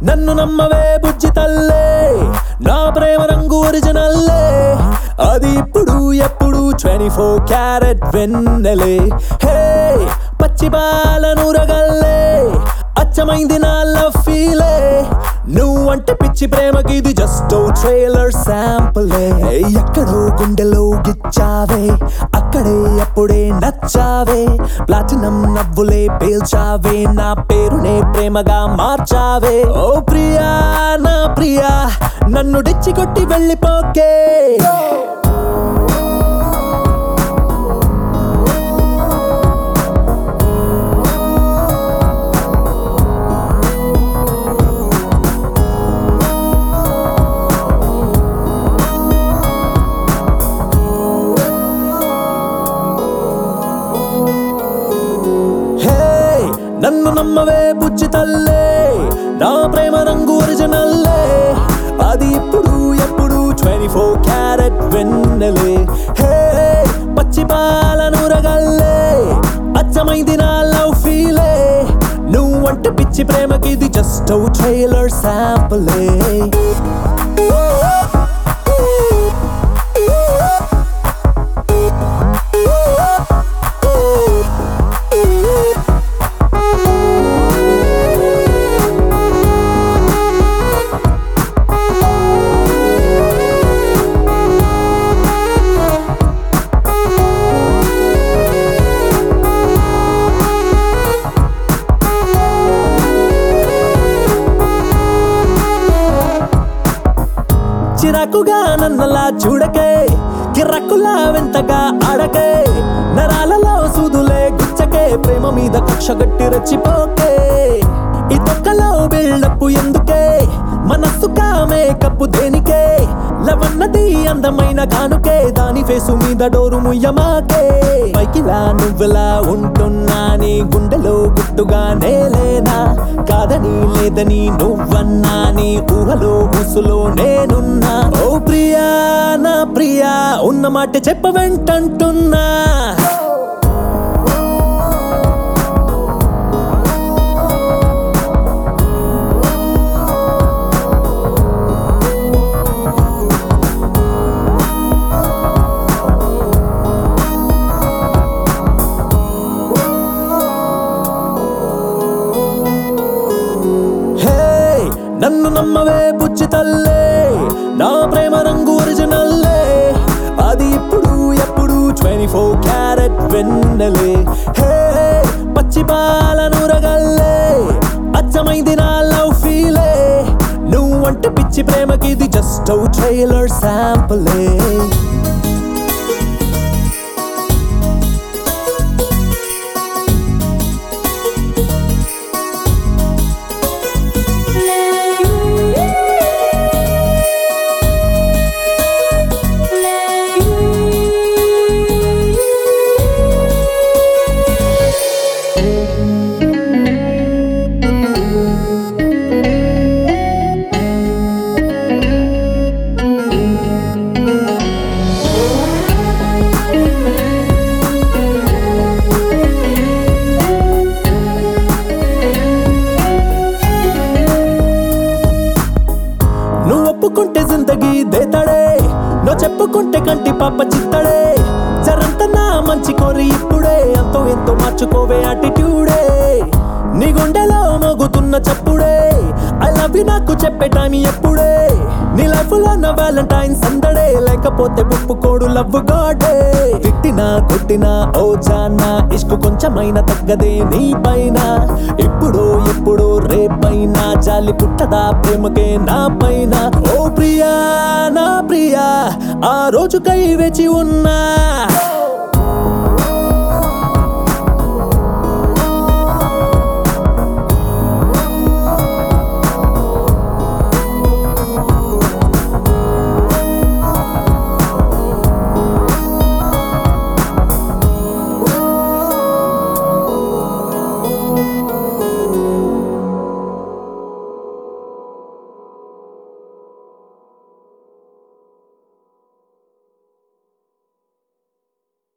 నన్ను నమ్మవే బుజ్జి తల్లే నా ప్రేమ రంగు ఒరిజినల్లే అది ఇప్పుడు ఎప్పుడు ట్వంటీ ఫోర్ క్యారెట్ వెన్నెలే హే పచ్చి బాలను రగల్లే అచ్చమైంది నా లవ్ ఫీలే నువ్వంటే పిచ్చి ప్రేమకి ఇది జస్ట్ ట్రైలర్ శాంపులే ఎక్కడో గుండెలో గిచ్చావే అక్కడే అప్పుడే నచ్చావే ప్లాటినం నవ్వులే పేల్చావే నా పేరునే ప్రేమగా మార్చావే ఓ ప్రియా నా ప్రియా నన్ను డిచ్చి కొట్టి వెళ్ళిపోకే హే నన్ను నమ్మవే బుజ్జి తల్లే నా ప్రేమ రంగు ఒరిజినల్లే అది ఇప్పుడు ఎప్పుడు ట్వంటీ ఫోర్ క్యారెట్ వెన్నెలే హే పచ్చి పాలను రగల్లే అచ్చమైంది నా లవ్ ఫీలే నువ్వంటే పిచ్చి ప్రేమకి ఇది జస్ట్ ట్రైలర్ శాంపులే చిరాకుగా నన్నలా చూడకే కిర్రకులా వింతగా ఆడకే నరాలలో సూదులే గుచ్చకే ప్రేమ మీద కక్ష గట్టి రచ్చిపోకే ఈ తొక్కలో బిల్డప్ ఎందుకే మనస్సుగా మేకప్ దేనికే లవన్నది అందమైన కానుకే దాని ఫేసు మీద డోరు ముయ్యమాకే పైకిలా నువ్వెలా ఉంటున్నా నీ గుండెలో గుట్టుగా నేలేనా కాదని లేదని నువ్వన్నా నీ ఊహలో ఊసులో నేనున్నా ఓ ప్రియా నా ప్రియా ఉన్న మాట చెప్ప వెంటంటున్నా హే నన్ను నమ్మవే బుజ్జి తల్లే నా ప్రేమ రంగు ఒరిజినల్లే అది ఇప్పుడు ఎప్పుడు ట్వంటీ ఫోర్ క్యారెట్ వెన్నెలే హే పచ్చి పాలను రగల్లే అచ్చమైంది నా లవ్ ఫీలే నువ్వంటే పిచ్చి ప్రేమకి ఇది జస్ట్ ట్రైలర్ శాంపులే నువ్వు ఒప్పుకుంటే జిందగీ దేతాడే నువ్వు చెప్పుకుంటే కంటి పాప చిత్తడే జరంత నా మంచి కోరి ఇప్పుడే ఎంతో ఎంతో మార్చుకోవే అటిట్యూడే నీ గుండెలో మోగుతున్న చప్పుడే ఐ లవ్ యు నాకు చెప్పే టైం ఎప్పుడే నీ లైఫ్ లో నా వ్యాలంటైన్ సందడే లేకపోతే ఒప్పుకోడు లవ్ గాడే తిట్టినా కొట్టినా ఓ జానా ఇష్కు కొంచెమైనా తగ్గదే నీ పైన ఇప్పుడు ఇప్పుడు రేపైనా జాలి పుట్టదా ప్రేమకే నా పైన ఓ ప్రియా నా ప్రియా ఆ రోజుకై వేచి ఉన్నా